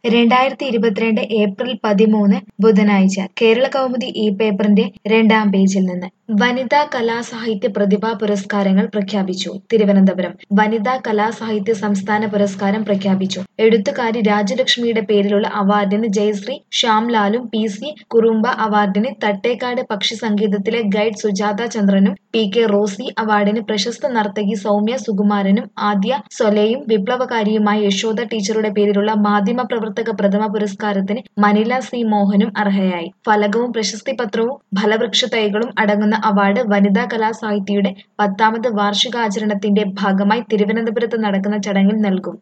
രണ്ടായിരത്തി ഇരുപത്തിരണ്ട് ഏപ്രിൽ പതിമൂന്ന് ബുധനാഴ്ച കേരള കൗമുദി ഈ പേപ്പറിന്റെ രണ്ടാം പേജിൽ നിന്ന് വനിതാ കലാസാഹിത്യ പ്രതിഭാ പുരസ്കാരങ്ങൾ പ്രഖ്യാപിച്ചു തിരുവനന്തപുരം വനിതാ കലാസാഹിത്യ സംസ്ഥാന പുരസ്കാരം പ്രഖ്യാപിച്ചു എഴുത്തുകാരി രാജലക്ഷ്മിയുടെ പേരിലുള്ള അവാർഡിന് ജയശ്രീ ശ്യാംലാലും പി സി കുറുമ്പ അവാർഡിന് തട്ടേക്കാട് പക്ഷി സംഗീതത്തിലെ ഗൈഡ് സുജാത ചന്ദ്രനും പി കെ റോസി അവാർഡിന് പ്രശസ്ത നർത്തകി സൗമ്യ സുകുമാരനും ആദ്യ സൊലയും വിപ്ലവകാരിയുമായ യശോദ ടീച്ചറുടെ പേരിലുള്ള മാധ്യമ പ്രവർത്തക പ്രഥമ പുരസ്കാരത്തിന് മനില സി മോഹനും അർഹയായി ഫലകവും പ്രശസ്തിപത്രവും ഫലവൃക്ഷ തൈകളും അടങ്ങുന്ന അവാർഡ് വനിതാ കലാസാഹിത്യയുടെ പത്താമത് വാർഷികാചരണത്തിന്റെ ഭാഗമായി തിരുവനന്തപുരത്ത് നടക്കുന്ന ചടങ്ങിൽ നൽകും